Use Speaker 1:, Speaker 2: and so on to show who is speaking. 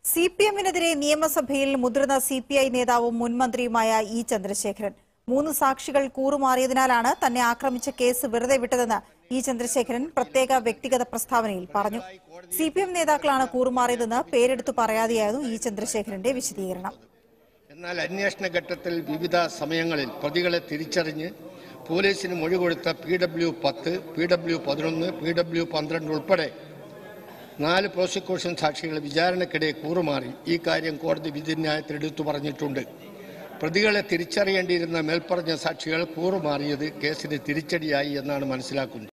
Speaker 1: C P എമ്മിനെതിരെ നിയമസഭയിൽ മുതിർന്ന C P I നേതാവും മുൻ മന്ത്രിയുമായ ഇ ചന്ദ്രശേഖരൻ മൂന്ന് സാക്ഷികൾ കൂറുമാറിയതിനാലാണ് തന്നെ ആക്രമിച്ച കേസ് വെറുതെ വിട്ടതെന്ന് ഇ ചന്ദ്രശേഖരൻ പ്രത്യേക വ്യക്തിഗത പ്രസ്താവനയിൽ പറഞ്ഞു സി പി എം നേതാക്കളാണ് കൂറുമാറിയതെന്ന് പേരെടുത്തു പറയാതെയായിരുന്നു ഇ ചന്ദ്രശേഖരന്റെ വിശദീകരണം
Speaker 2: എന്നാൽ അന്വേഷണ ഘട്ടത്തിൽ വിവിധ സമയങ്ങളിൽ പ്രതികളെ തിരിച്ചറിഞ്ഞ് പോലീസിന് മൊഴി കൊടുത്ത പി ഡബ്ല്യു പത്ത് പി ഡബ്ല്യു പതിനൊന്ന് പി ഡബ്ല്യു പന്ത്രണ്ട് ഉൾപ്പെടെ നാല് പ്രോസിക്യൂഷൻ സാക്ഷികൾ വിചാരണയ്ക്കിടെ കൂറുമാറി ഈ കാര്യം കോടതി വിധിന്യായത്തിൽ എടുത്തു പറഞ്ഞിട്ടുണ്ട് പ്രതികളെ തിരിച്ചറിയേണ്ടിയിരുന്ന മേൽപ്പറഞ്ഞ സാക്ഷികൾ കൂറുമാറിയത് കേസിന് തിരിച്ചടിയായി എന്നാണ് മനസ്സിലാക്കുന്നത്